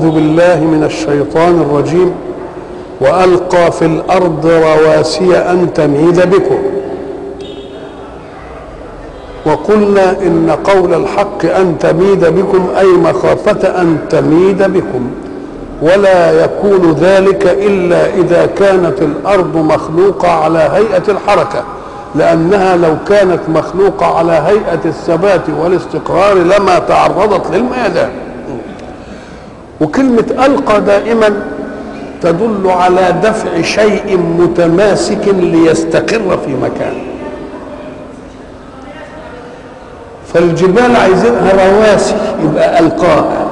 أعوذ بالله من الشيطان الرجيم وألقى في الأرض رواسي أن تميد بكم وقلنا إن قول الحق أن تميد بكم أي مخافة أن تميد بكم ولا يكون ذلك إلا إذا كانت الأرض مخلوقة على هيئة الحركة لأنها لو كانت مخلوقة على هيئة الثبات والاستقرار لما تعرضت للميدان وكلمة ألقى دائما تدل على دفع شيء متماسك ليستقر في مكان فالجبال عايزينها رواسي يبقى ألقاها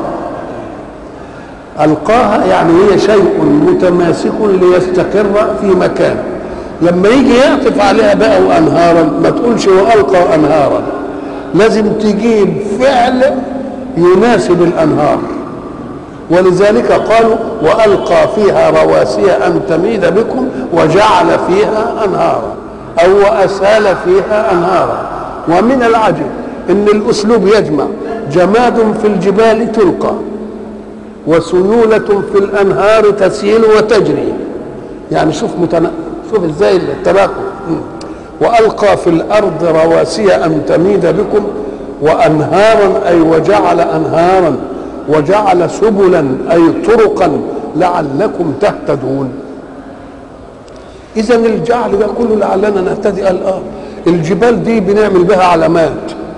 ألقاها يعني هي شيء متماسك ليستقر في مكان لما يجي يعطف عليها بقى وأنهارا ما تقولش وألقى أنهارا لازم تجيب فعل يناسب الأنهار ولذلك قالوا والقى فيها رواسي ان تميد بكم وجعل فيها انهارا او واسال فيها انهارا ومن العجب ان الاسلوب يجمع جماد في الجبال تلقى وسيولة في الانهار تسيل وتجري يعني شوف متنا... شوف ازاي التناقض والقى في الارض رواسي ان تميد بكم وانهارا اي وجعل انهارا وجعل سبلا اي طرقا لعلكم تهتدون اذا الجعل ده كله لعلنا نهتدي قال اه الجبال دي بنعمل بها علامات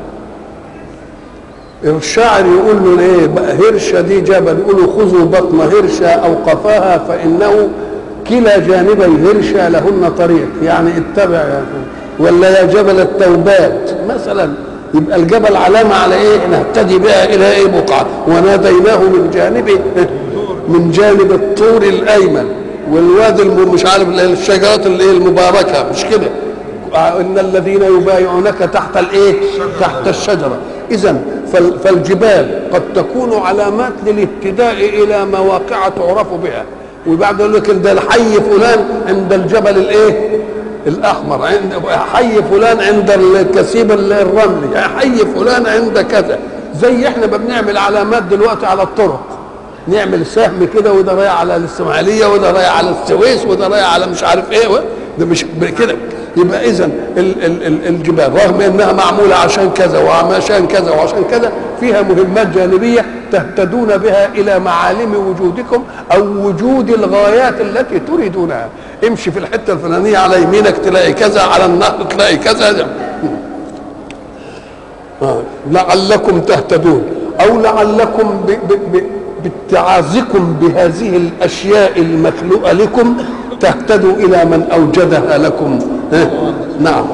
الشاعر يقول له ايه هرشه دي جبل يقولوا خذوا بطن هرشه او قفاها فانه كلا جانبي هرشه لهن طريق يعني اتبع يعني ولا يا جبل التوبات مثلا يبقى الجبل علامة على ايه نهتدي بها الى ايه بقعة وناديناه من جانب من جانب الطور الايمن والوادي مش عارف الشجرات الايه المباركة مش كده ان الذين يبايعونك تحت الايه تحت الشجرة اذا فالجبال قد تكون علامات للاهتداء الى مواقع تعرف بها وبعد يقول لك ده الحي فلان عند الجبل الايه الاحمر عند حي فلان عند الكثيب الرملي حي فلان عند كذا زي احنا ما بنعمل علامات دلوقتي على الطرق نعمل سهم كده وده رايح على الاسماعيليه وده رايح على السويس وده رايح على مش عارف ايه ده مش كده يبقى اذا الجبال رغم انها معموله عشان كذا وعشان كذا وعشان كذا فيها مهمات جانبيه تهتدون بها الى معالم وجودكم او وجود الغايات التي تريدونها امشي في الحته الفلانيه على يمينك تلاقي كذا على النهر تلاقي كذا آه. لعلكم تهتدون او لعلكم ب ب ب باتعاظكم بهذه الاشياء المخلوقه لكم تهتدوا الى من اوجدها لكم ها؟ نعم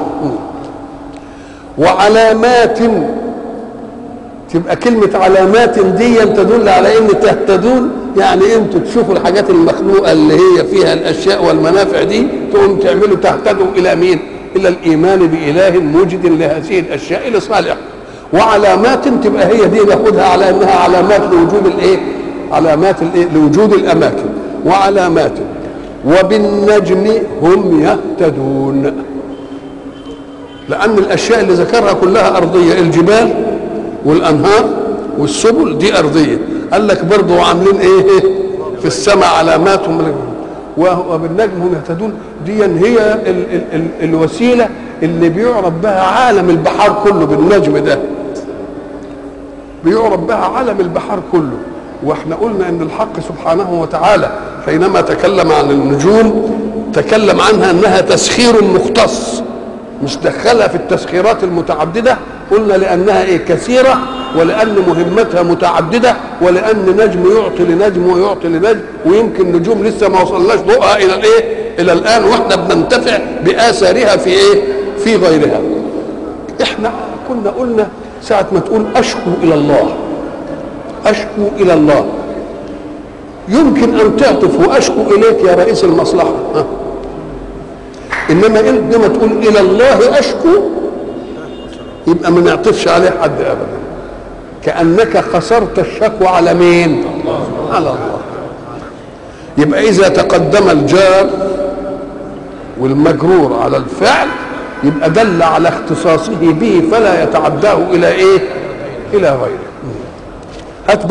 وعلامات تبقى كلمة علامات دي تدل على ان تهتدون يعني انتوا تشوفوا الحاجات المخلوقة اللي هي فيها الاشياء والمنافع دي تقوم تعملوا تهتدوا الى مين؟ الى الايمان باله موجد لهذه الاشياء لصالح وعلامات تبقى هي دي ناخدها على انها علامات لوجود الايه؟ علامات الايه؟ لوجود الاماكن وعلامات وبالنجم هم يهتدون لان الاشياء اللي ذكرها كلها ارضيه الجبال والانهار والسبل دي ارضيه قال لك برضه عاملين ايه في السماء علامات وبالنجم هم يهتدون دي هي ال ال ال الوسيله اللي بيعرف بها عالم البحار كله بالنجم ده بيعرف بها عالم البحار كله واحنا قلنا ان الحق سبحانه وتعالى حينما تكلم عن النجوم تكلم عنها انها تسخير مختص مش دخلها في التسخيرات المتعدده قلنا لانها ايه كثيره ولان مهمتها متعدده ولان نجم يعطي لنجم ويعطي لنجم ويمكن نجوم لسه ما وصلناش ضوءها الى الايه الى الان واحنا بننتفع باثارها في ايه في غيرها احنا كنا قلنا ساعه ما تقول اشكو الى الله اشكو الى الله يمكن ان تعطف واشكو اليك يا رئيس المصلحه ها. انما انما تقول الى الله اشكو يبقى ما نعطفش عليه حد ابدا كانك قصرت الشكوى على مين على الله يبقى اذا تقدم الجار والمجرور على الفعل يبقى دل على اختصاصه به فلا يتعداه الى ايه الى غيره هات بقى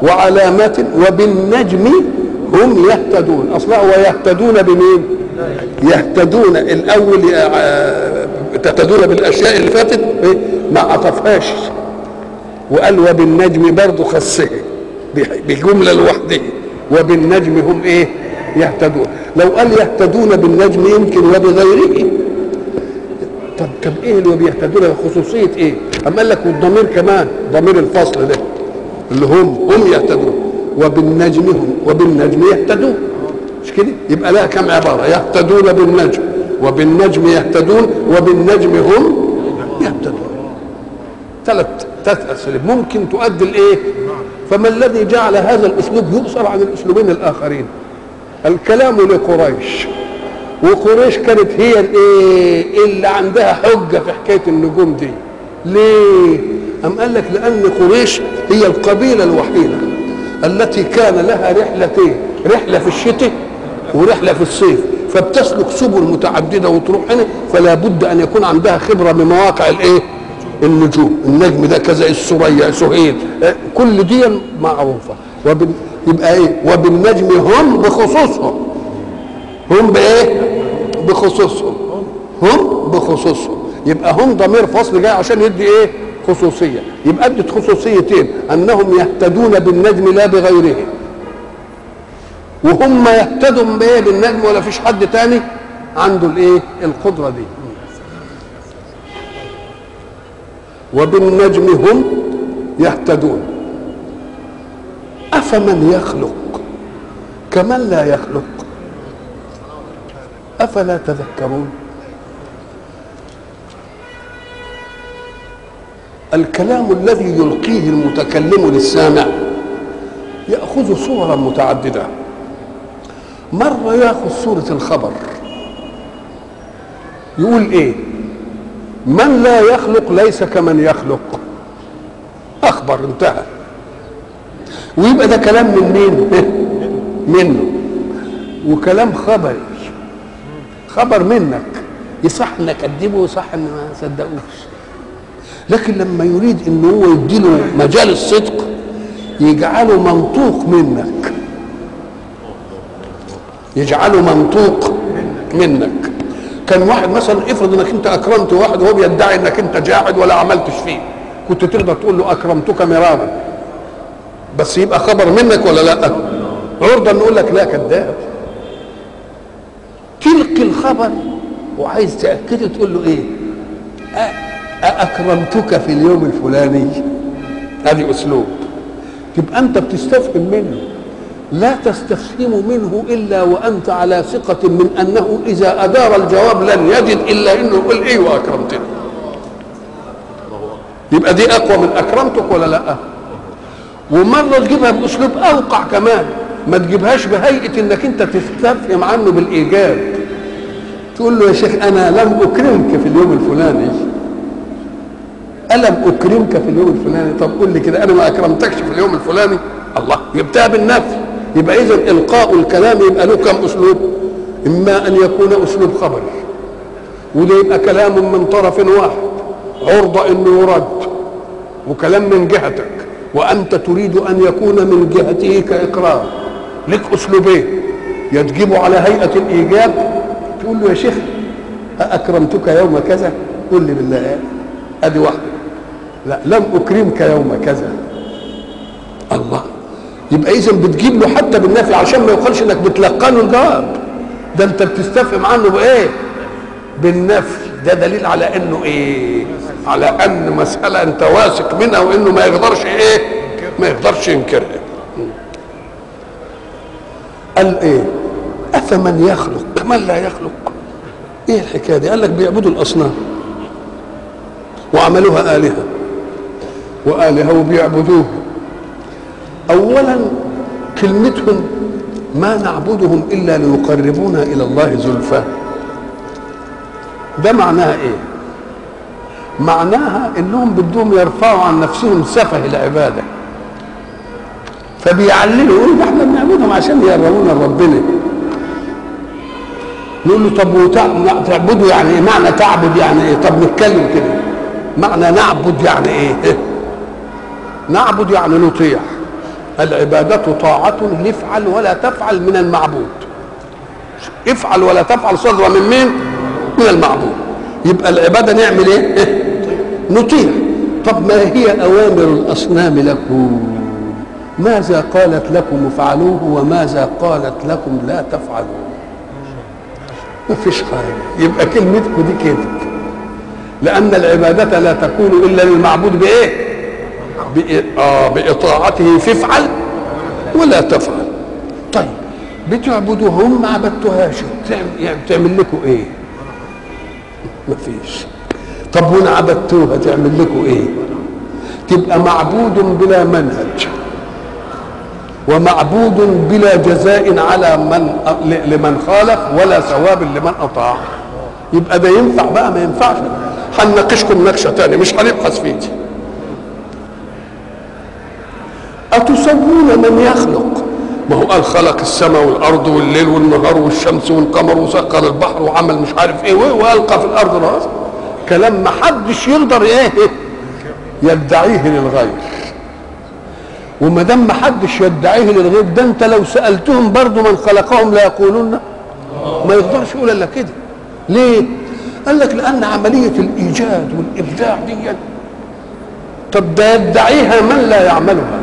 وعلامات وبالنجم هم يهتدون اصلا ويهتدون بمين يهتدون الاول آه، تهتدون بالاشياء اللي فاتت إيه؟ ما عطفهاش وقال وبالنجم برضه خصه بجمله لوحده وبالنجم هم ايه يهتدون لو قال يهتدون بالنجم يمكن وبغيره طب طب ايه اللي بيهتدون خصوصيه ايه؟ اما قال لك والضمير كمان ضمير الفصل ده اللي هم هم يهتدون وبالنجم هم وبالنجم يهتدون مش كده؟ يبقى لها كم عباره يهتدون بالنجم وبالنجم يهتدون وبالنجم هم يهتدون ثلاث ثلاث اساليب ممكن تؤدي الايه؟ فما الذي جعل هذا الاسلوب يؤثر عن الاسلوبين الاخرين؟ الكلام لقريش وقريش كانت هي الايه اللي عندها حجه في حكايه النجوم دي ليه ام قال لك لان قريش هي القبيله الوحيده التي كان لها رحلتين رحله في الشتاء ورحله في الصيف فبتسلك سبل متعدده وتروح هنا فلا بد ان يكون عندها خبره بمواقع الايه النجوم النجم ده كذا السريا سهيل كل دي معروفه وبال... يبقى ايه وبالنجم هم بخصوصهم هم بايه بخصوصهم هم بخصوصهم يبقى هم ضمير فصل جاي عشان يدي ايه خصوصيه يبقى ادت خصوصيتين انهم يهتدون بالنجم لا بغيره وهم يهتدوا بايه بالنجم ولا فيش حد تاني عنده الايه القدره دي وبالنجم هم يهتدون افمن يخلق كمن لا يخلق افلا تذكرون الكلام الذي يلقيه المتكلم للسامع ياخذ صورا متعدده مره ياخذ صوره الخبر يقول ايه من لا يخلق ليس كمن يخلق اخبر انتهى ويبقى ده كلام من مين منه وكلام خبري خبر منك يصح ان اكذبه ويصح ان ما صدقوش لكن لما يريد ان هو يديله مجال الصدق يجعله منطوق منك يجعله منطوق منك كان واحد مثلا افرض انك انت اكرمت واحد وهو بيدعي انك انت جاحد ولا عملتش فيه كنت تقدر تقول له اكرمتك مرارا بس يبقى خبر منك ولا لا عرضه نقول لك لا كذاب تلقي الخبر وعايز تاكده تقول له ايه أأكرمتك في اليوم الفلاني هذه أسلوب تبقى أنت بتستفهم منه لا تستفهم منه إلا وأنت على ثقة من أنه إذا أدار الجواب لن يجد إلا أنه يقول أيوه أكرمتني يبقى دي أقوى من أكرمتك ولا لا ومرة تجيبها بأسلوب أوقع كمان ما تجيبهاش بهيئة إنك أنت تستفهم عنه بالإيجاب تقول له يا شيخ أنا لم أكرمك في اليوم الفلاني ألم أكرمك في اليوم الفلاني طب قول لي كده أنا ما أكرمتكش في اليوم الفلاني الله جبتها بالنفي يبقى إذا إلقاء الكلام يبقى له كم أسلوب إما أن يكون أسلوب خبري وده يبقى كلام من طرف واحد عرضة إنه يرد وكلام من جهتك وأنت تريد أن يكون من جهته كإقرار لك أسلوبين يجب على هيئة الإيجاب تقول له يا شيخ أكرمتك يوم كذا قل لي بالله ادي واحده لا لم اكرمك يوم كذا الله يبقى اذا بتجيب له حتى بالنفي عشان ما يقالش انك بتلقنه الجواب ده انت بتستفهم عنه بايه بالنفي ده دليل على انه ايه على ان مساله انت واثق منها وانه ما يقدرش ايه ما يقدرش ينكرها قال ايه افمن يخلق كمن لا يخلق ايه الحكايه دي قال لك بيعبدوا الاصنام وعملوها آلهة وآلهة وبيعبدوه أولا كلمتهم ما نعبدهم إلا ليقربونا إلى الله زلفى ده معناها إيه معناها إنهم بدهم يرفعوا عن نفسهم سفه العبادة فبيعللوا يقولوا ده احنا بنعبدهم عشان يقربونا لربنا نقول له طب وتعبدوا يعني ايه معنى تعبد يعني ايه طب نتكلم كده معنى نعبد يعني ايه نعبد يعني نطيع العبادة طاعة لافعل ولا تفعل من المعبود افعل ولا تفعل صدر من مين من المعبود يبقى العبادة نعمل ايه نطيع طب ما هي أوامر الأصنام لكم ماذا قالت لكم افعلوه وماذا قالت لكم لا تفعلوه ما فيش حاجة يبقى كلمتكم دي كده لأن العبادة لا تكون إلا للمعبود بإيه؟ بإ- آه بإطاعته فافعل ولا تفعل طيب بتعبدوهم ما عبدتوهاش تعمل, يعني تعمل لكم إيه؟ ما فيش طب وإن عبدتوها تعمل لكم إيه؟ تبقى معبود بلا منهج ومعبود بلا جزاء على من لمن خالف ولا ثواب لمن اطاع يبقى ده ينفع بقى ما ينفعش هنناقشكم نقشه تاني مش هنبحث فيه دي أتسوون من يخلق ما هو قال خلق السماء والأرض والليل والنهار والشمس والقمر وسخر البحر وعمل مش عارف إيه وألقى في الأرض رأس كلام ما حدش يقدر إيه يدعيه للغير وما دام ما حدش يدعيه للغير ده انت لو سالتهم برضه من خلقهم لا يقولون ما يقدرش يقول الا كده ليه؟ قال لك لان عمليه الايجاد والابداع دي طب ده يدعيها من لا يعملها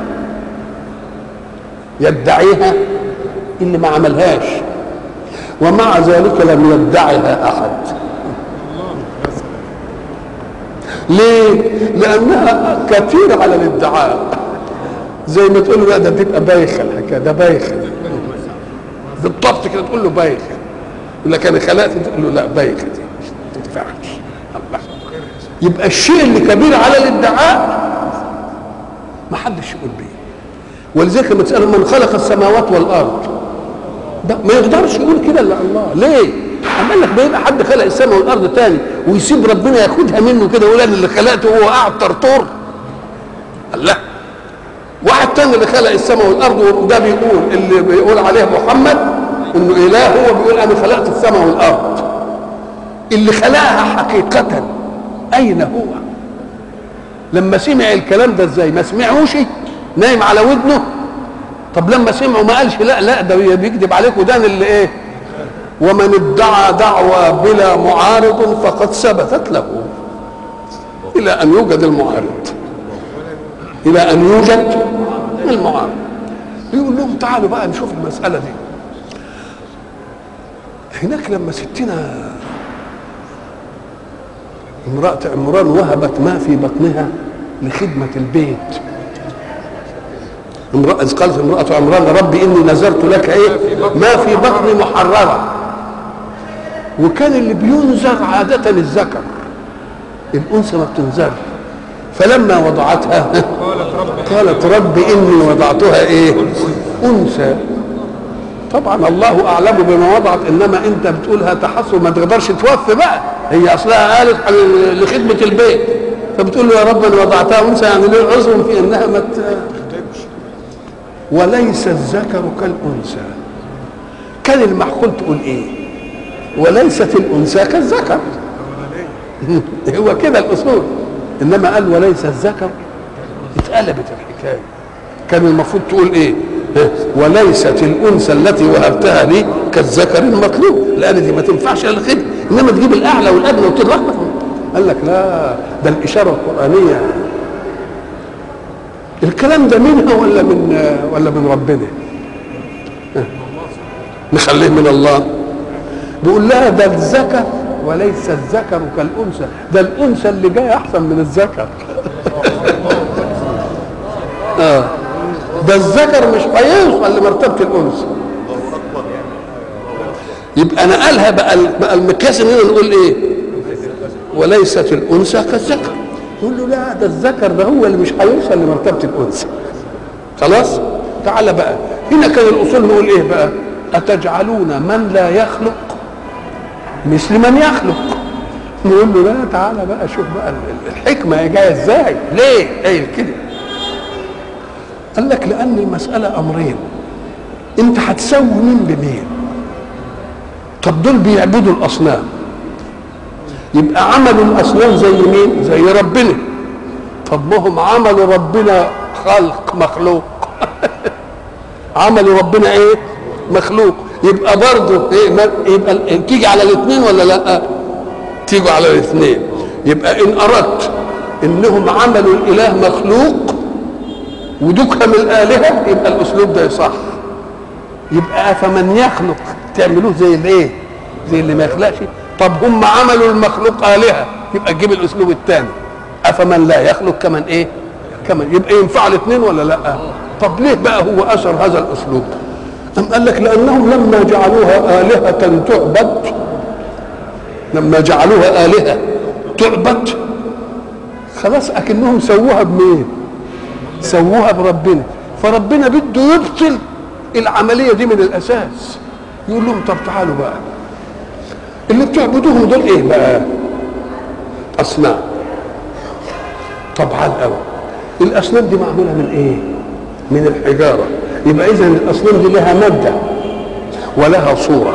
يدعيها اللي ما عملهاش ومع ذلك لم يدعها احد ليه؟ لانها كثيره على الادعاء زي ما تقول له لا ده تبقى بايخه الحكايه ده بايخه بالضبط كده تقول له بايخه يقول لك انا خلقت تقول له لا بايخه دي ما تنفعش الله يبقى الشيء اللي كبير على الادعاء ما حدش يقول بيه ولذلك لما تساله من خلق السماوات والارض ده ما يقدرش يقول كده الا الله ليه؟ قال لك ما يبقى حد خلق السماء والارض تاني ويسيب ربنا ياخدها منه كده ويقول انا اللي خلقته وهو قاعد طرطور الله واحد تاني اللي خلق السماء والارض وده بيقول اللي بيقول عليه محمد انه اله هو بيقول انا خلقت السماء والارض اللي خلقها حقيقة اين هو لما سمع الكلام ده ازاي ما سمعوش نايم على ودنه طب لما سمعوا ما قالش لا لا ده بيكذب عليك وده اللي ايه ومن ادعى دعوى بلا معارض فقد ثبتت له الى ان يوجد المعارض الى ان يوجد المعارض يقول لهم تعالوا بقى نشوف المساله دي هناك لما ستنا امرأة عمران وهبت ما في بطنها لخدمة البيت امرأة إذ قالت امرأة عمران ربي إني نذرت لك إيه ما في بطني محررة وكان اللي بينذر عادة الذكر الأنثى ما بتنذرش فلما وضعتها قالت رب إني وضعتها إيه أنثى طبعا الله أعلم بما وضعت إنما أنت بتقولها تحصر ما تقدرش توفي بقى هي أصلها قالت لخدمة البيت فبتقول له يا رب أنا وضعتها أنثى يعني ليه عذر في إنها ما وليس الذكر كالأنثى كان المعقول تقول إيه وليست الأنثى كالذكر هو كده الأصول انما قال وليس الذكر اتقلبت الحكايه كان المفروض تقول ايه وليست الانثى التي وهبتها لي كالذكر المطلوب لان دي ما تنفعش الا كده انما تجيب الاعلى والادنى وتلخبط قال لك لا ده الاشاره القرانيه الكلام ده منها ولا من ولا من ربنا نخليه من الله بيقول لها ده الذكر وليس الذكر كالانثى ده الانثى اللي جايه احسن من الذكر اه ده الذكر مش هيوصل لمرتبه الانثى يبقى نقلها بقى بقى المقياس اننا نقول ايه وليست الانثى كالذكر يقول له لا ده الذكر ده هو اللي مش هيوصل لمرتبه الانثى خلاص تعالى بقى هنا كان الاصول نقول ايه بقى اتجعلون من لا يخلق مثل من يخلق نقول له لا تعالى بقى شوف بقى الحكمه هي جايه ازاي ليه قايل كده قال لك لان المساله امرين انت هتسوي مين بمين طب دول بيعبدوا الاصنام يبقى عملوا الاصنام زي مين زي ربنا طب ما هم عملوا ربنا خلق مخلوق عمل ربنا ايه مخلوق يبقى برضه ايه ما يبقى ال- تيجي على الاثنين ولا لا تيجوا على الاثنين يبقى ان اردت انهم عملوا الاله مخلوق ودكها من الالهه يبقى الاسلوب ده يصح يبقى فمن يخلق تعملوه زي الايه زي اللي ما يخلقش طب هم عملوا المخلوق الهه يبقى تجيب الاسلوب الثاني افمن لا يخلق كمن ايه كمن يبقى ينفع الاثنين ولا لا طب ليه بقى هو اثر هذا الاسلوب أم قال لك لأنهم لما جعلوها آلهة تعبد لما جعلوها آلهة تعبد خلاص أكنهم سووها بمين؟ سووها بربنا فربنا بده يبطل العملية دي من الأساس يقول لهم طب تعالوا بقى اللي بتعبدوهم دول إيه بقى؟ أصنام طب على الأول الأصنام دي معمولة من إيه؟ من الحجارة يبقى إذا الأصنام دي لها مادة ولها صورة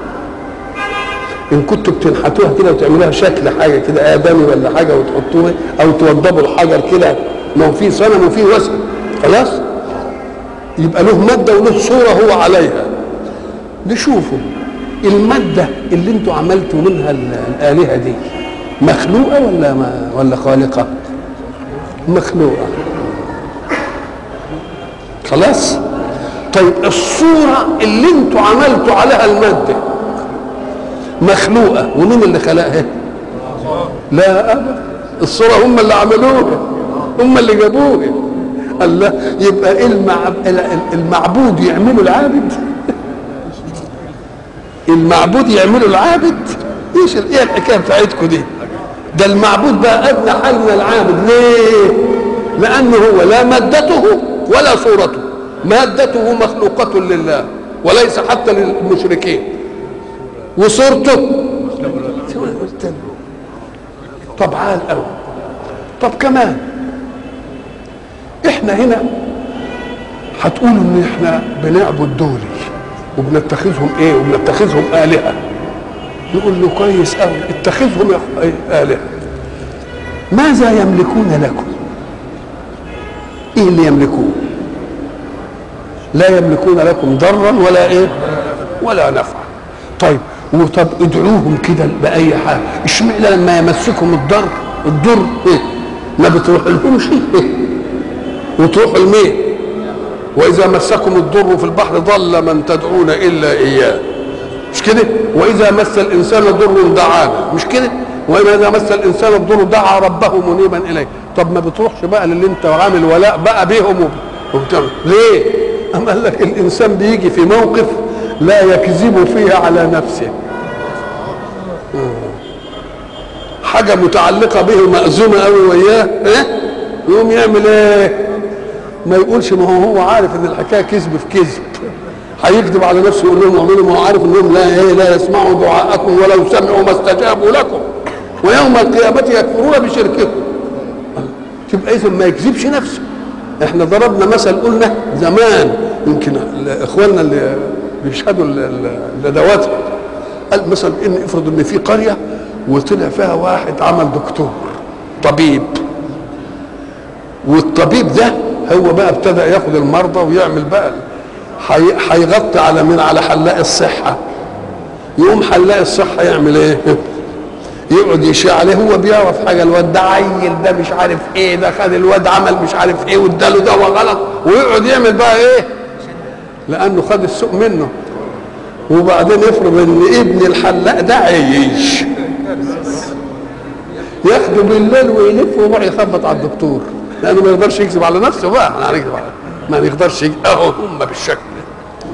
إن كنتوا بتنحتوها كده وتعملوها شكل حاجة كده آدمي ولا حاجة وتحطوها أو توضبوا الحجر كده ما هو في صنم وفي وثن خلاص يبقى له مادة وله صورة هو عليها نشوفوا المادة اللي انتوا عملتوا منها ال- الآلهة دي مخلوقة ولا ما ولا خالقة؟ مخلوقة خلاص طيب الصورة اللي انتوا عملتوا عليها المادة مخلوقة ومين اللي خلقها لا أبدا الصورة هم اللي عملوها هم اللي جابوها الله يبقى المعب... المعبود يعملوا العابد المعبود يعملوا العابد ايش ال- ايه الحكايه بتاعتكم دي ده المعبود بقى ادنى حال من العابد ليه لانه هو لا مادته ولا صورته مادته مخلوقة لله وليس حتى للمشركين وصورته طب عال قوي طب كمان احنا هنا هتقولوا ان احنا بنعبد دولي وبنتخذهم ايه وبنتخذهم آلهة نقول له كويس قوي اتخذهم يا أخ- إيه آلهة ماذا يملكون لكم ايه اللي يملكون لا يملكون لكم ضرا ولا ايه ولا نفعا طيب وطب ادعوهم كده باي حاجه اشمعنى لما يمسكم الضر الضر إيه؟ ما بتروح لهمش إيه؟ وتروحوا لمين واذا مسكم الضر في البحر ضل من تدعون الا اياه مش كده واذا مس الانسان ضر دعانا مش كده واذا مس الانسان الضر دعا ربه منيبا اليه طب ما بتروحش بقى للي انت عامل ولاء بقى بيهم وب- وبتعمل ليه أم قال لك الانسان بيجي في موقف لا يكذب فيه على نفسه حاجه متعلقه به مأزومه قوي وياه ايه يقوم يعمل ايه ما يقولش ما هو هو عارف ان الحكايه كذب في كذب هيكذب على نفسه يقول لهم اعملوا ما هو عارف انهم لا ايه لا يسمعوا دعاءكم ولو سمعوا ما استجابوا لكم ويوم القيامه يكفرون بشرككم تبقى اذا ما يكذبش نفسه احنا ضربنا مثل قلنا زمان يمكن اخواننا اللي بيشهدوا ال- ال- الادوات قال مثلا ان افرض ان في قريه وطلع فيها واحد عمل دكتور طبيب والطبيب ده هو بقى ابتدى ياخد المرضى ويعمل بقى هي- هيغطي على مين على حلاق الصحه يقوم حلاق الصحه يعمل ايه يقعد يشيع عليه هو بيعرف حاجه الواد ده عيل ده مش عارف ايه ده خد الواد عمل مش عارف ايه واداله دواء غلط ويقعد يعمل بقى ايه لانه خد السوق منه وبعدين يفرض ان ابن الحلاق ده عيش ياخده بالليل ويلف ويروح يخبط على الدكتور لانه ما يقدرش يكذب على نفسه بقى احنا هنكذب على ما نقدرش يك- اهو هم بالشكل ده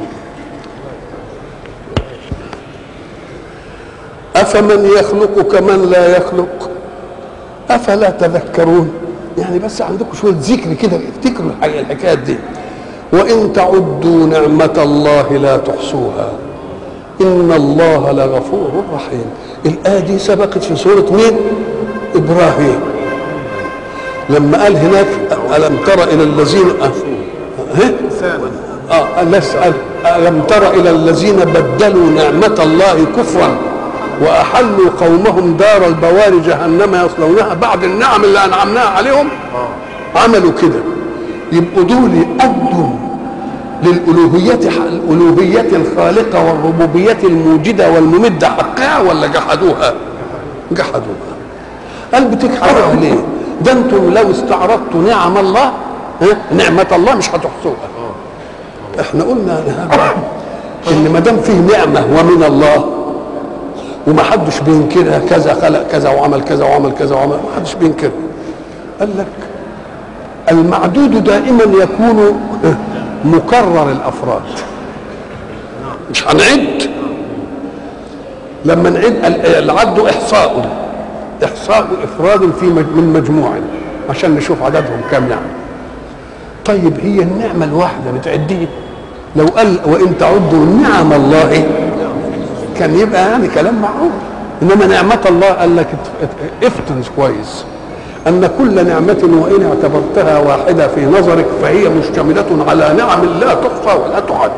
افمن يخلق كمن لا يخلق افلا تذكرون يعني بس عندكم شويه ذكر كده افتكروا الحاجة- الحكايات دي وان تعدوا نعمه الله لا تحصوها ان الله لغفور رحيم الايه دي سبقت في سوره مين ابراهيم لما قال هناك الم تر الى الذين ها؟ اه نسأل ألم تر إلى الذين بدلوا نعمة الله كفرا وأحلوا قومهم دار البوار جهنم يصلونها بعد النعم اللي أنعمناها عليهم عملوا كده يبقوا دول أدوا للألوهية الألوهية الخالقة والربوبية الموجدة والممدة حقها ولا جحدوها؟ جحدوها قال بتجحدوها ليه؟ ده انتم لو استعرضتوا نعم الله ها؟ نعمة الله مش هتحصوها احنا قلنا ان ما دام فيه نعمة ومن الله وما حدش بينكرها كذا خلق كذا وعمل كذا وعمل كذا وعمل ما حدش بينكرها قال لك المعدود دائما يكون مكرر الافراد مش هنعد لما نعد العد احصاء احصاء افراد في من مجموع عشان نشوف عددهم كام نعمه طيب هي النعمه الواحده بتعديه لو قال وان تعدوا نعم الله كان يبقى يعني كلام معروف انما نعمه الله قال لك افتن كويس ان كل نعمه وان اعتبرتها واحده في نظرك فهي مشتمله على نعم لا تحصى ولا تعد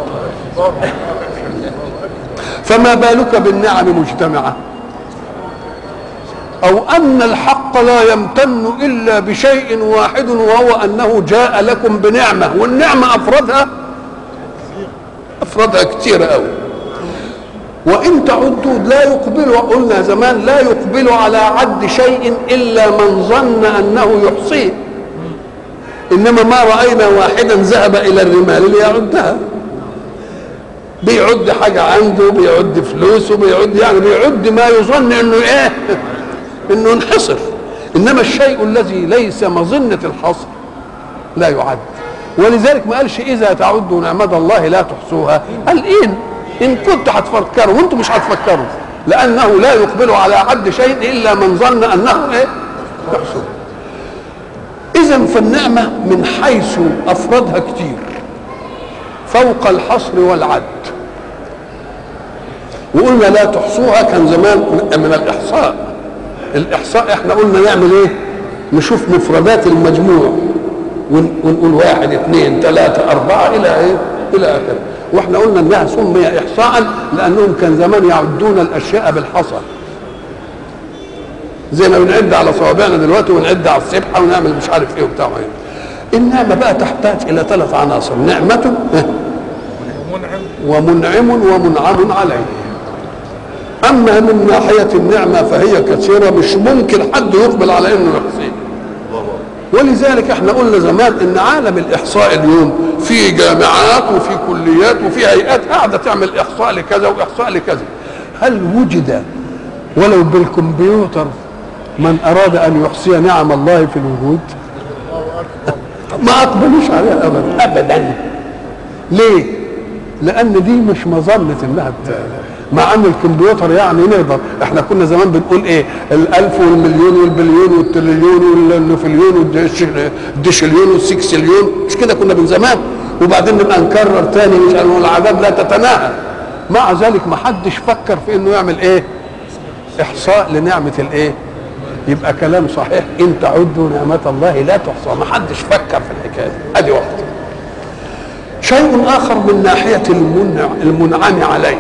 فما بالك بالنعم مجتمعه او ان الحق لا يمتن الا بشيء واحد وهو انه جاء لكم بنعمه والنعمه افرادها افرادها كتير قوي وان تعدوا لا يقبل قلنا زمان لا يقبل على عد شيء الا من ظن انه يحصيه انما ما راينا واحدا ذهب الى الرمال ليعدها بيعد حاجه عنده بيعد فلوسه بيعد يعني بيعد ما يظن انه ايه انه انحصر انما الشيء الذي ليس مظنه الحصر لا يعد ولذلك ما قالش اذا تعدوا نعمه الله لا تحصوها قال ان ان كنتوا هتفكروا وانتم مش هتفكروا لانه لا يقبل على عد شيء الا من ظن انه ايه يحصل اذا فالنعمه من حيث افرادها كتير فوق الحصر والعد وقلنا لا تحصوها كان زمان من الاحصاء الاحصاء احنا قلنا نعمل ايه نشوف مفردات المجموع ونقول واحد اثنين ثلاثة أربعة إلى إيه؟ إلى آخره واحنا قلنا انها سمي احصاء لانهم كان زمان يعدون الاشياء بالحصى زي ما بنعد على صوابعنا دلوقتي ونعد على السبحه ونعمل مش عارف ايه وبتاع ايه النعمه بقى تحتاج الى ثلاث عناصر نعمه ومنعم ومنعم عليه اما من ناحيه النعمه فهي كثيره مش ممكن حد يقبل على انه يحصيها ولذلك احنا قلنا زمان ان عالم الاحصاء اليوم في جامعات وفي كليات وفي هيئات قاعده تعمل احصاء لكذا واحصاء لكذا هل وجد ولو بالكمبيوتر من اراد ان يحصي نعم الله في الوجود ما اقبلوش عليها ابدا ابدا ليه لان دي مش مظنه انها مع ان الكمبيوتر يعني نقدر احنا كنا زمان بنقول ايه الالف والمليون والبليون والتريليون والنفليون والديشليون والسكسليون مش كده كنا من زمان وبعدين نبقى نكرر تاني مش الاعداد لا تتناهى مع ذلك ما حدش فكر في انه يعمل ايه احصاء لنعمه الايه يبقى كلام صحيح ان تعدوا نعمه الله لا تحصى ما حدش فكر في الحكايه ادي واحده شيء اخر من ناحيه المنع المنعم عليه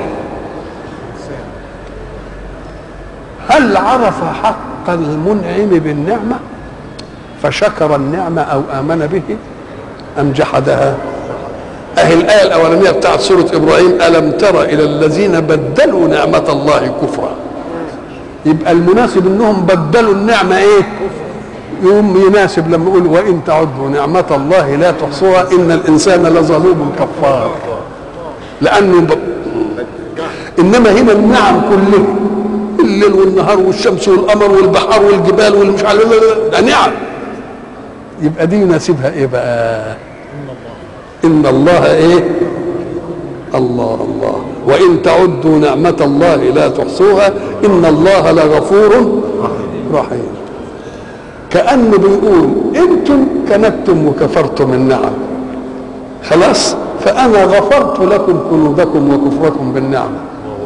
هل عرف حق المنعم بالنعمة فشكر النعمة أو آمن به أم جحدها أهي الآية الأولانية بتاعت سورة إبراهيم ألم تر إلى الذين بدلوا نعمة الله كفرا يبقى المناسب انهم بدلوا النعمة ايه يوم يناسب لما يقول وان تعدوا نعمة الله لا تحصوها ان الانسان لظلوم كفار لانه ب... انما هنا النعم كلها الليل والنهار والشمس والقمر والبحر والجبال والمش عارف ده نعم يبقى دي يناسبها ايه بقى ان الله ايه الله الله وان تعدوا نعمه الله لا تحصوها ان الله لغفور رحيم كانه بيقول انتم كنتم وكفرتم النعم خلاص فانا غفرت لكم ذنوبكم وكفركم بالنعمه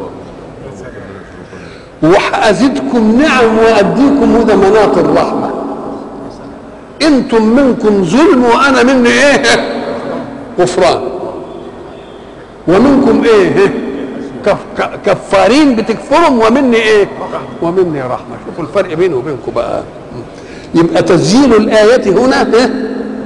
وهأزدكم نعم وأديكم ضمانات الرحمة انتم منكم ظلم وانا مني ايه غفران ومنكم ايه كف كفارين بتكفرهم ومني ايه ومني رحمه شوفوا الفرق بيني وبينكم بقى يبقى تسجيل الايه هنا إيه؟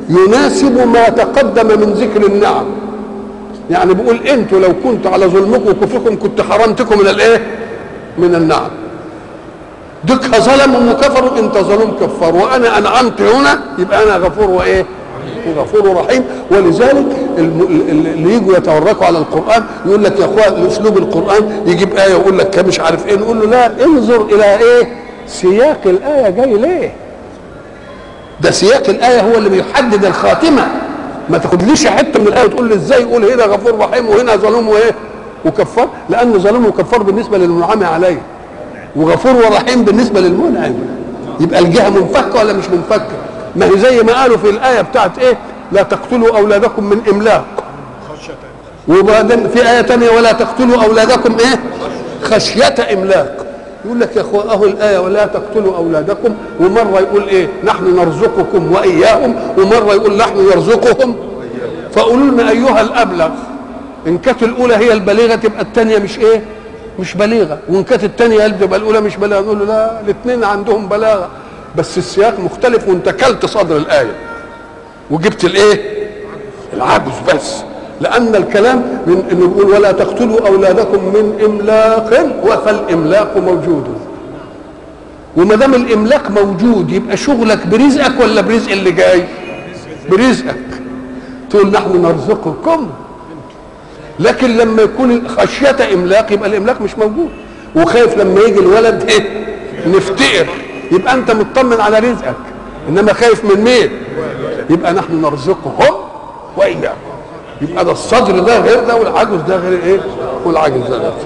يناسب ما تقدم من ذكر النعم يعني بيقول انتوا لو كنت على ظلمكم وكفركم كنت حرمتكم من الايه من النعم دك ظلموا وكفروا انت ظلم كفر وانا انعمت هنا يبقى انا غفور وايه غفور رحيم ولذلك اللي يجوا يتوركوا على القران يقول لك يا اخوان اسلوب القران يجيب ايه ويقول لك مش عارف ايه نقول له لا انظر الى ايه سياق الايه جاي ليه ده سياق الايه هو اللي بيحدد الخاتمه ما تاخدليش حته من الايه وتقول لي ازاي يقول هنا غفور رحيم وهنا ظلوم وايه وكفار لان ظلوم وكفار بالنسبه للمنعم عليه وغفور ورحيم بالنسبه للمنعم يبقى الجهه منفكه ولا مش منفكه ما هي زي ما قالوا في الايه بتاعت ايه لا تقتلوا اولادكم من املاق وبعدين في ايه تانية ولا تقتلوا اولادكم ايه خشيه املاق يقول لك يا اخوة اهو الايه ولا تقتلوا اولادكم ومره يقول ايه نحن نرزقكم واياهم ومره يقول نحن نرزقهم فقولوا لنا ايها الابلغ ان كانت الاولى هي البليغه تبقى الثانيه مش ايه مش بليغه وان كانت الثانيه تبقى الاولى مش بليغه نقول له لا الاثنين عندهم بلاغه بس السياق مختلف وانت كلت صدر الايه وجبت الايه العجز بس لان الكلام من انه بيقول ولا تقتلوا اولادكم من املاق فالاملاق موجود وما دام الاملاق موجود يبقى شغلك برزقك ولا برزق اللي جاي برزقك تقول نحن نرزقكم لكن لما يكون خشية إملاق يبقى الإملاق مش موجود وخايف لما يجي الولد إيه نفتقر يبقى أنت مطمن على رزقك إنما خايف من مين يبقى نحن نرزقهم وإياكم يبقى ده الصدر ده غير ده والعجز ده غير إيه والعجز ده غير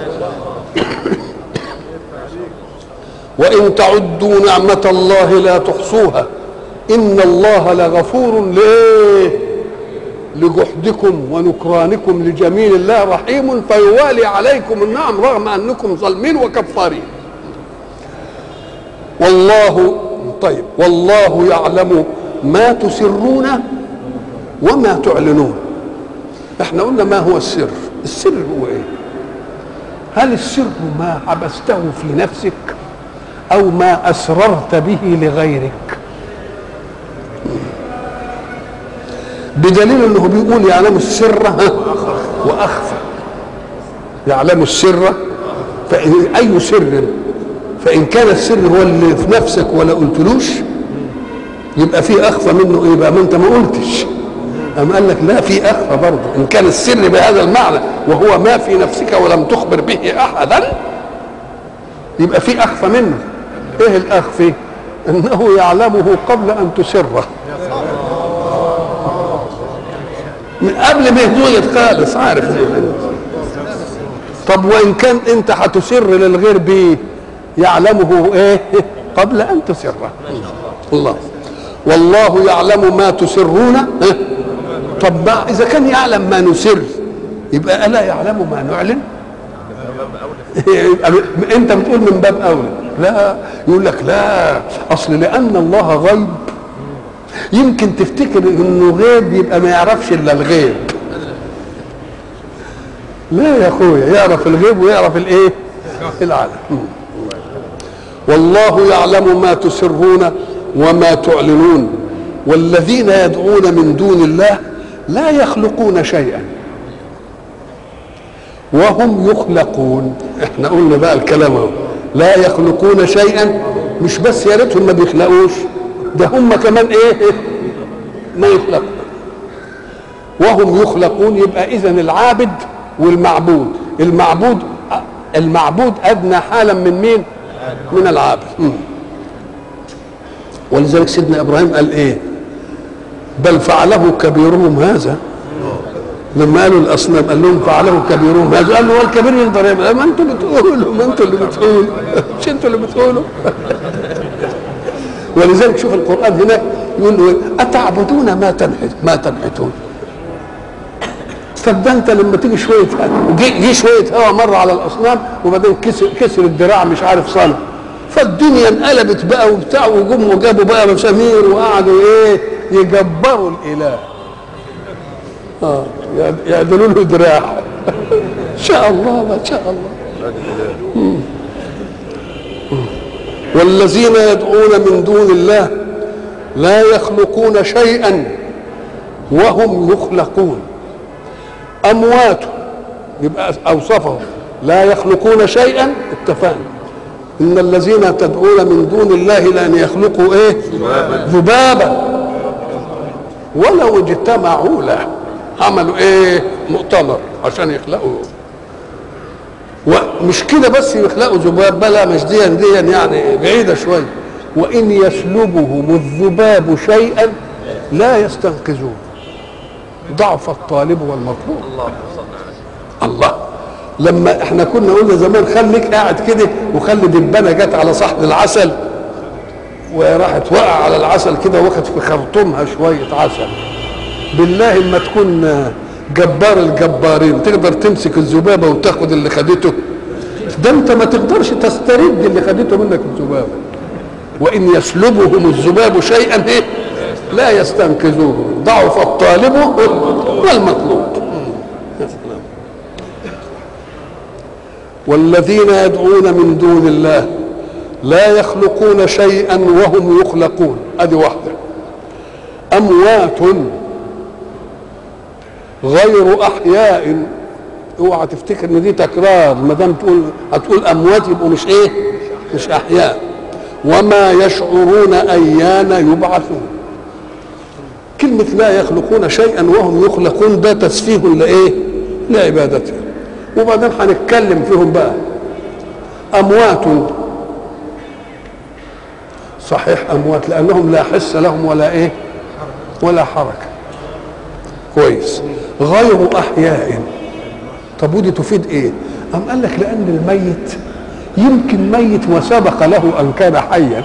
وإن تعدوا نعمة الله لا تحصوها إن الله لغفور ليه لجحدكم ونكرانكم لجميل الله رحيم فيوالي عليكم النعم رغم انكم ظالمين وكفارين والله طيب والله يعلم ما تسرون وما تعلنون احنا قلنا ما هو السر السر هو ايه هل السر ما حبسته في نفسك او ما اسررت به لغيرك بدليل انه بيقول يعلم السر واخفى يعلم السر فإن اي سر فان كان السر هو اللي في نفسك ولا قلتلوش يبقى في اخفى منه ايه بقى ما انت ما قلتش أم قال لك لا في اخفى برضه ان كان السر بهذا المعنى وهو ما في نفسك ولم تخبر به احدا يبقى في اخفى منه ايه الاخفي انه يعلمه قبل ان تسره من قبل ما يتولد خالص عارف طب وان كان انت هتسر للغير بيه يعلمه ايه قبل ان تسره الله والله يعلم ما تسرون طب ما اذا كان يعلم ما نسر يبقى الا يعلم ما نعلن انت بتقول من باب اولى لا يقول لك لا اصل لان الله غيب يمكن تفتكر انه غيب يبقى ما يعرفش الا الغيب لا يا اخويا يعرف الغيب ويعرف الايه العالم والله يعلم ما تسرون وما تعلنون والذين يدعون من دون الله لا يخلقون شيئا وهم يخلقون احنا قلنا بقى الكلام اهو لا يخلقون شيئا مش بس يا ريتهم ما بيخلقوش ده هم كمان ايه ما يخلقون وهم يخلقون يبقى اذا العابد والمعبود المعبود المعبود ادنى حالا من مين من العابد ولذلك سيدنا ابراهيم قال ايه بل فعله كبيرهم هذا لما قالوا الاصنام قال لهم فعله كبيرهم هذا قال له هو الكبير يقدر يعمل ما انتوا بتقولوا ما انتوا اللي بتقولوا مش انتوا اللي بتقولوا ولذلك شوف القران هناك يقول له اتعبدون ما تنحت ما تنحتون طب ده انت لما تيجي شويه جه شويه هوا مره على الاصنام وبعدين كسر كسر الدراع مش عارف صنع فالدنيا انقلبت بقى وبتاع وجم وجابوا بقى مسامير وقعدوا ايه يجبروا الاله اه يعدلوا له دراع ان شاء الله ما شاء الله والذين يدعون من دون الله لا يخلقون شيئا وهم يخلقون اموات يبقى اوصفهم لا يخلقون شيئا اتفقنا ان الذين تدعون من دون الله لان يخلقوا ايه ذبابا ولو اجتمعوا له عملوا ايه مؤتمر عشان يخلقوا ومش كده بس يخلقوا ذباب بلا مش ديا ديا يعني بعيده شويه وان يسلبهم الذباب شيئا لا يستنقذوه ضعف الطالب والمطلوب الله الله لما احنا كنا قلنا زمان خليك قاعد كده وخلي دبانه جت على صحن العسل وراحت وقع على العسل كده واخد في خرطومها شويه عسل بالله ما تكون جبار الجبارين تقدر تمسك الذبابه وتاخد اللي خدته ده انت ما تقدرش تسترد اللي خدته منك الذبابه وان يسلبهم الذباب شيئا ايه لا يستنقذوه ضعف الطالب والمطلوب والذين يدعون من دون الله لا يخلقون شيئا وهم يخلقون ادي واحده اموات غير احياء اوعى تفتكر ان دي تكرار ما دام تقول هتقول اموات يبقوا مش ايه مش احياء وما يشعرون ايان يبعثون كلمة لا يخلقون شيئا وهم يخلقون ده تسفيه لإيه؟ لعبادتهم وبعدين هنتكلم فيهم بقى أموات صحيح أموات لأنهم لا حس لهم ولا إيه؟ ولا حركة كويس غير أحياء طب ودي تفيد إيه؟ أم قال لك لأن الميت يمكن ميت وسبق له أن كان حيا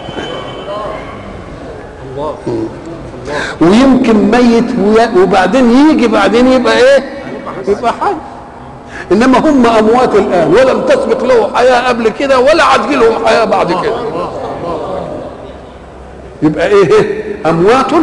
الله ويمكن ميت وي- وبعدين يجي بعدين يبقى ايه يبقى حي انما هم اموات الان ولم تسبق له حياه قبل كده ولا عاد لهم حياه بعد كده يبقى ايه اموات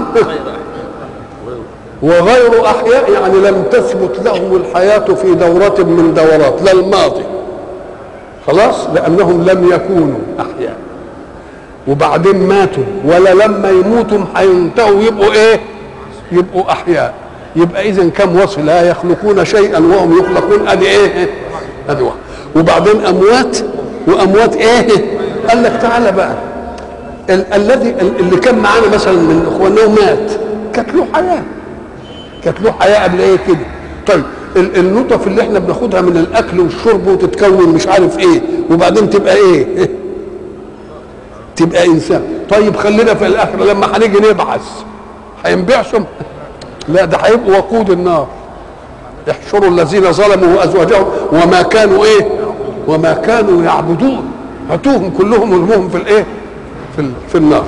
وغير احياء يعني لم تثبت لهم الحياه في دوره من دورات لا الماضي خلاص لانهم لم يكونوا احياء وبعدين ماتوا ولا لما يموتوا هينتهوا يبقوا ايه يبقوا احياء يبقى اذا كم وصف لا يخلقون شيئا وهم يخلقون ادي ايه ادي واحد وبعدين اموات واموات ايه قال لك تعالى بقى ال- الذي ال- اللي كان معانا مثلا من اخواننا مات كانت له حياه كانت له حياه قبل ايه كده طيب ال- النطف اللي احنا بناخدها من الاكل والشرب وتتكون مش عارف ايه وبعدين تبقى ايه تبقى انسان طيب خلينا في الاخره لما هنيجي نبعث هينبعثهم لا ده هيبقوا وقود النار احشروا الذين ظلموا وازواجهم وما كانوا ايه وما كانوا يعبدون هاتوهم كلهم وارموهم في الايه في, ال- في النار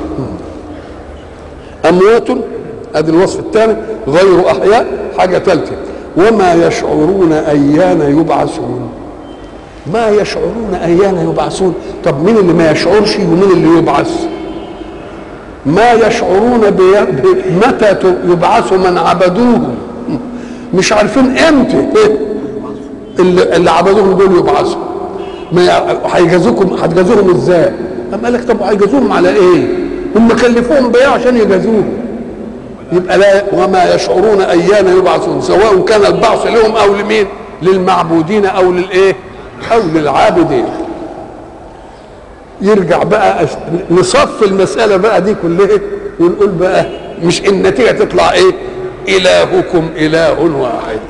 اموات ادي الوصف الثاني غير احياء حاجه ثالثه وما يشعرون ايان يبعثون ما يشعرون ايان يبعثون طب مين اللي ما يشعرش ومين اللي يبعث ما يشعرون بي... ب... متى ت- يبعث من عبدوهم مش عارفين امتى اللي, اللي عبدوهم دول يبعثوا ما ي- هيجازوكم هتجازوهم ازاي أم قال لك طب هيجازوهم على ايه هم كلفوهم بايه عشان يجازوهم يبقى لا وما يشعرون ايان يبعثون سواء كان البعث لهم او لمين للمعبودين او للايه او للعابدين يرجع بقى أس- نصف المساله بقى دي كلها ونقول بقى مش النتيجه تطلع ايه الهكم اله واحد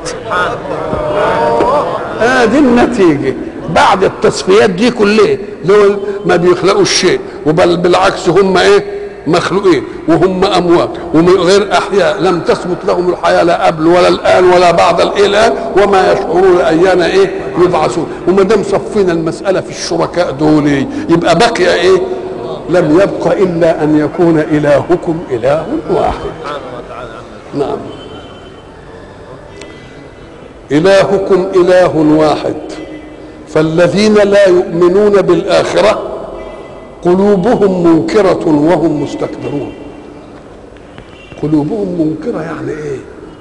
اه دي النتيجه بعد التصفيات دي كلها دول ما بيخلقوش شيء وبل بالعكس هم ايه مخلوقين وهم اموات ومن غير احياء لم تثبت لهم الحياه لا قبل ولا الان ولا بعد الان وما يشعرون ايان ايه يبعثون وما دام صفينا المساله في الشركاء دول يبقى بقي ايه لم يبق الا ان يكون الهكم اله واحد نعم إلهكم إله واحد فالذين لا يؤمنون بالآخرة قلوبهم منكرة وهم مستكبرون قلوبهم منكرة يعني إيه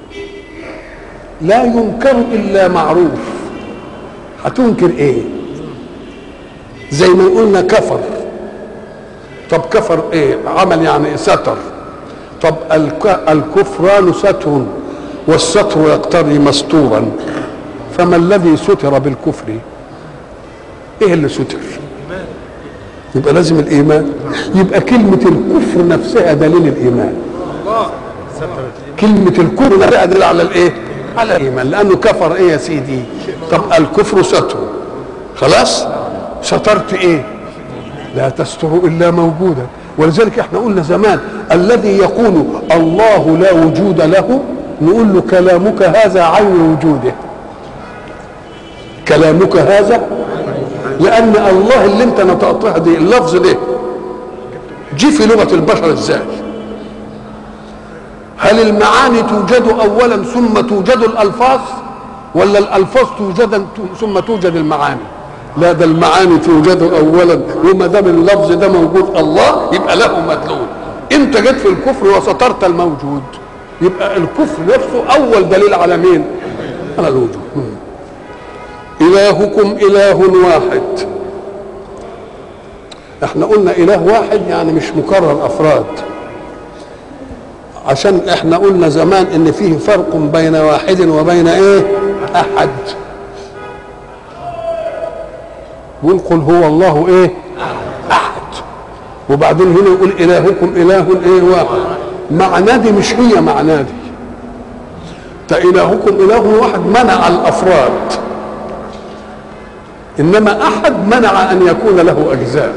لا ينكر إلا معروف هتنكر إيه زي ما قلنا كفر طب كفر إيه عمل يعني إيه ستر طب الك- الكفران ستر والستر يقتضي مستورا فما الذي ستر بالكفر ايه اللي ستر يبقى لازم الايمان يبقى كلمه الكفر نفسها دليل الايمان كلمه الكفر نفسها دليل على الايه على الايمان لانه كفر ايه يا سيدي طب الكفر ستر خلاص سترت ايه لا تستر الا موجودا ولذلك احنا قلنا زمان الذي يقول الله لا وجود له نقول له كلامك هذا عين وجوده كلامك هذا لان الله اللي انت نطقتها دي اللفظ ده جه في لغه البشر ازاي هل المعاني توجد اولا ثم توجد الالفاظ ولا الالفاظ توجد ثم توجد المعاني لا ده المعاني توجد اولا وما دام اللفظ ده موجود الله يبقى له مدلول انت جيت في الكفر وسترت الموجود يبقى الكفر نفسه اول دليل على مين على الوجود مم. الهكم اله واحد احنا قلنا اله واحد يعني مش مكرر افراد عشان احنا قلنا زمان ان فيه فرق بين واحد وبين ايه احد يقول قل هو الله ايه احد وبعدين هنا يقول الهكم اله ايه واحد معناه دي مش هي معناه دي ده الهكم اله واحد منع الافراد انما احد منع ان يكون له اجزاء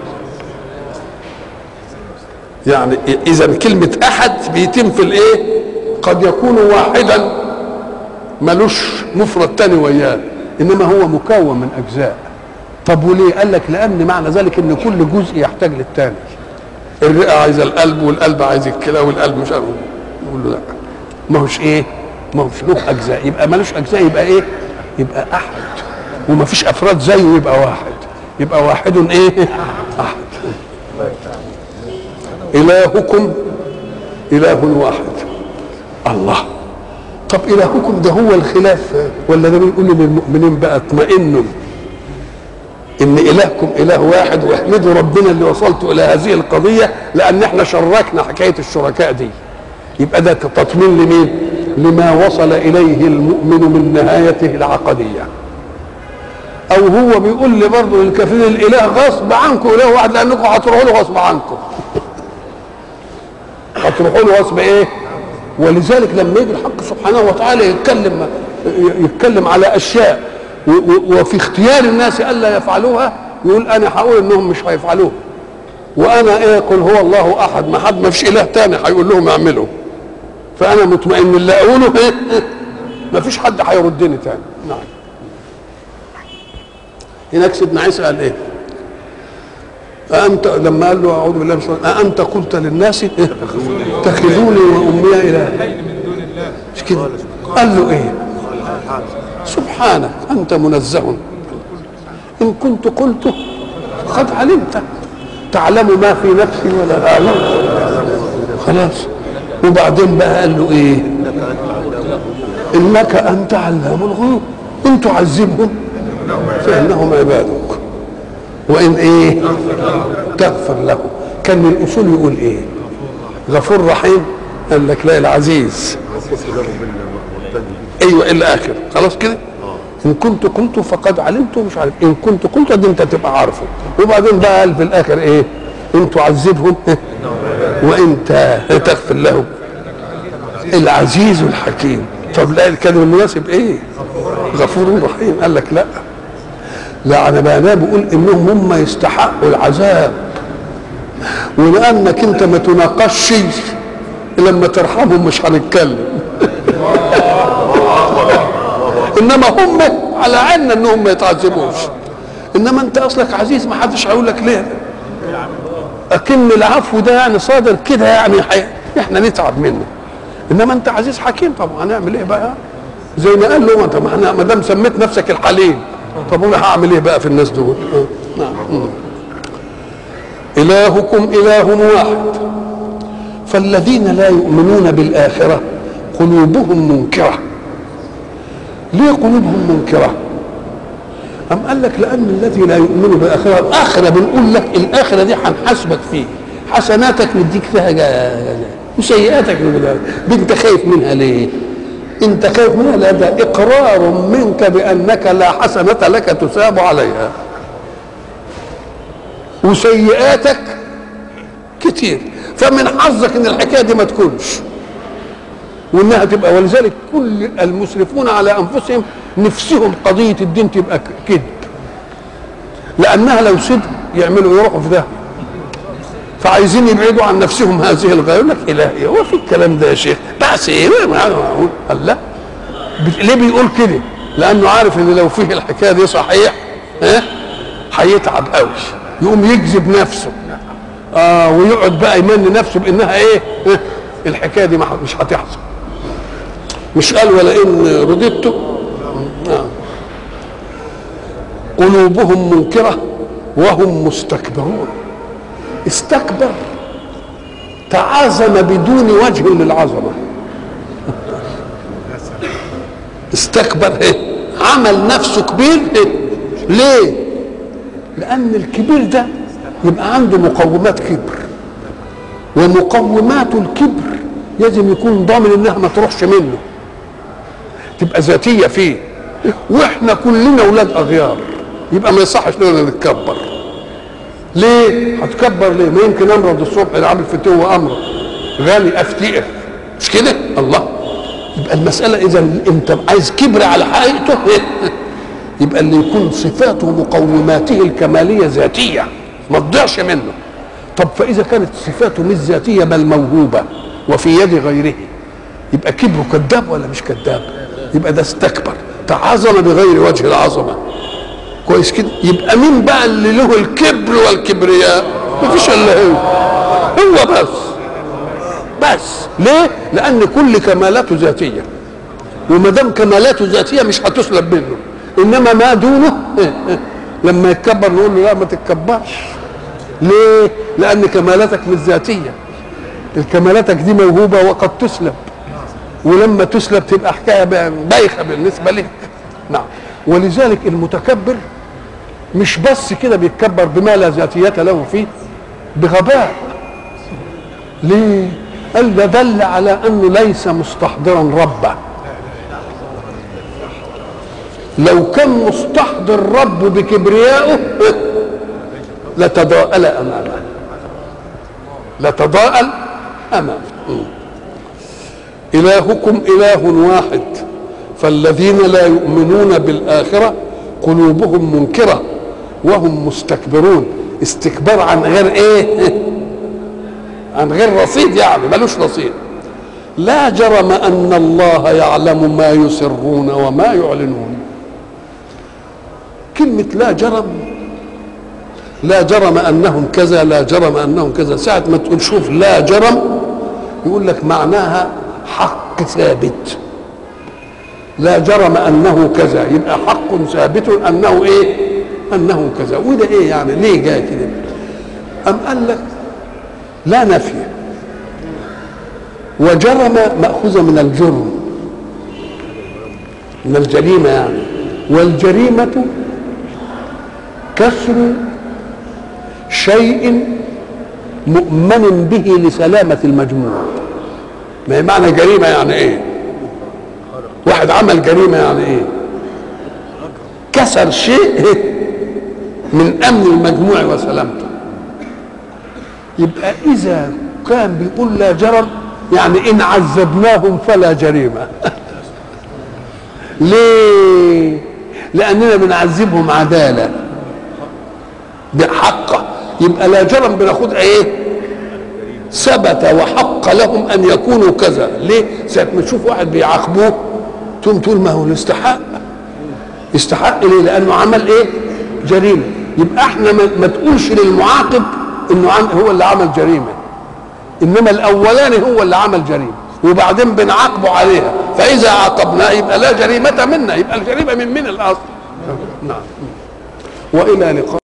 يعني اذا كلمه احد بيتم في الايه قد يكون واحدا ملوش مفرد تاني وياه انما هو مكون من اجزاء طب وليه قال لك لان معنى ذلك ان كل جزء يحتاج للتاني الرئه عايزه القلب والقلب عايز الكلى والقلب مش عارف نقول له لا ما هوش ايه ما هوش له اجزاء يبقى ملوش اجزاء يبقى ايه يبقى احد وما فيش افراد زيه يبقى واحد يبقى واحد ايه احد الهكم اله واحد الله طب الهكم ده هو الخلاف ولا ده بيقول للمؤمنين بقى اطمئنوا ان الهكم اله واحد واحمدوا ربنا اللي وصلتوا الى هذه القضيه لان احنا شركنا حكايه الشركاء دي يبقى ده تطمين لمين لما وصل اليه المؤمن من نهايته العقديه او هو بيقول لي برضه للكافرين الاله غصب عنكم اله واحد لانكم هتروحوا له غصب عنكم هتروحوا له غصب ايه ولذلك لما يجي الحق سبحانه وتعالى يتكلم يتكلم على اشياء و- و- وفي اختيار الناس الا يفعلوها يقول انا هقول انهم مش هيفعلوها وانا ايه قل هو الله احد ما حد ما فيش اله تاني هيقول لهم اعملوا فانا مطمئن اللي اقوله ايه ما فيش حد هيردني تاني نعم هناك سيدنا عيسى قال ايه أأنت لما قال له أعوذ بالله من الشيطان أأنت قلت للناس إيه؟ اتخذوني وأمي إلهين مش كده قال له إيه سبحانك أنت منزه إن كنت قلته قد علمت تعلم ما في نفسي ولا أعلم خلاص وبعدين بقى قال له إيه إنك أنت علام الغيوب إن تعذبهم فإنهم عبادك وإن إيه تغفر له كان من الأصول يقول إيه غفور رحيم قال لك لا العزيز ايوه الى اخر خلاص كده ان كنت قلت فقد علمت مش عارف ان كنت قلت دي انت تبقى عارفه وبعدين بقى قال في الاخر ايه ان تعذبهم وانت تغفر لهم العزيز الحكيم طب لا الكلمه المناسب ايه غفور رحيم قال لك لا لا انا بقى أنا بقول انهم هم يستحقوا العذاب ولانك انت ما تناقشش لما ترحمهم مش هنتكلم انما هم على عنا انهم ما يتعذبوش انما انت اصلك عزيز ما حدش هيقول لك ليه اكن العفو ده يعني صادر كده يعني حي... احنا نتعب منه انما انت عزيز حكيم طب هنعمل ايه بقى زي ما قال له انت ما احنا ما دام سميت نفسك الحليم طب انا هعمل ايه بقى في الناس دول آه. نعم مم. الهكم اله واحد فالذين لا يؤمنون بالاخره قلوبهم منكره ليه قلوبهم منكره أم قال لك لأن الذي لا يؤمن بالآخرة الآخرة بنقول لك الآخرة دي هنحاسبك فيه حسناتك نديك فيها جا- وسيئاتك لولادك انت خايف منها ليه انت خايف منها لا ده اقرار منك بانك لا حسنه لك تثاب عليها وسيئاتك كتير فمن حظك ان الحكايه دي ما تكونش وانها تبقى ولذلك كل المسرفون على انفسهم نفسهم قضيه الدين تبقى كذب لانها لو صدق يعملوا يروحوا في ده فعايزين يبعدوا عن نفسهم هذه الغايه يقول لك الهي هو في الكلام ده يا شيخ بس ايه قال لا ليه بيقول كده لانه عارف ان لو فيه الحكايه دي صحيح ها هيتعب قوي يقوم يجذب نفسه اه ويقعد بقى يمني نفسه بانها ايه اه الحكايه دي مش هتحصل مش قال ولئن رددت آه. قلوبهم منكره وهم مستكبرون استكبر تعازم بدون وجه للعظمه استكبر ايه عمل نفسه كبير ايه ليه لان الكبير ده يبقى عنده مقومات كبر ومقومات الكبر لازم يكون ضامن انها ما تروحش منه تبقى ذاتيه فيه واحنا كلنا اولاد اغيار يبقى ما يصحش لنا نتكبر ليه هتكبر ليه ما يمكن امرض الصبح اللي عامل فتوه امرض غالي افتقر مش كده الله يبقى المساله اذا انت عايز كبر على حقيقته يبقى اللي يكون صفاته ومقوماته الكماليه ذاتيه ما تضيعش منه طب فاذا كانت صفاته مش ذاتيه بل موهوبه وفي يد غيره يبقى كبره كذاب ولا مش كذاب يبقى ده استكبر تعظم بغير وجه العظمه كويس كده يبقى مين بقى اللي له الكبر والكبرياء مفيش الا هو هو بس بس ليه لان كل كمالاته ذاتيه وما دام كمالاته ذاتيه مش هتسلب منه انما ما دونه لما يتكبر نقول له لا ما تتكبرش ليه لان كمالاتك مش ذاتيه الكمالاتك دي موهوبه وقد تسلب ولما تسلب تبقى حكايه بايخه بالنسبه لك نعم ولذلك المتكبر مش بس كده بيتكبر بما لا ذاتيه له فيه بغباء ليه قال ده دل على انه ليس مستحضرا ربه لو كان مستحضر ربه بكبريائه لتضاءل امامه لتضاءل امامه الهكم اله واحد فالذين لا يؤمنون بالاخره قلوبهم منكره وهم مستكبرون استكبار عن غير ايه عن غير رصيد يعني ملوش رصيد لا جرم ان الله يعلم ما يسرون وما يعلنون كلمه لا جرم لا جرم انهم كذا لا جرم انهم كذا ساعه ما تقول شوف لا جرم يقول لك معناها حق ثابت لا جرم انه كذا يبقى حق ثابت انه ايه انه كذا وده ايه يعني ليه جاي كده ام قال لك لا نفي وجرم ماخوذه من الجرم من الجريمه يعني والجريمه كسر شيء مؤمن به لسلامه المجموع ما هي معنى جريمه يعني ايه واحد عمل جريمه يعني ايه كسر شيء من امن المجموع وسلامته يبقى اذا كان بيقول لا جرم يعني ان عذبناهم فلا جريمه ليه لاننا بنعذبهم عداله بحقه يبقى لا جرم بناخدها ايه ثبت وحق لهم ان يكونوا كذا ليه ساعه ما تشوف واحد بيعاقبوه تقوم تقول ما هو يستحق يستحق ليه لانه عمل ايه جريمه يبقى احنا ما, ما تقولش للمعاقب انه عم هو اللي عمل جريمه انما الاولاني هو اللي عمل جريمه وبعدين بنعاقبه عليها فاذا عاقبناه يبقى لا جريمه منا يبقى الجريمه من من الاصل نعم والى لقاء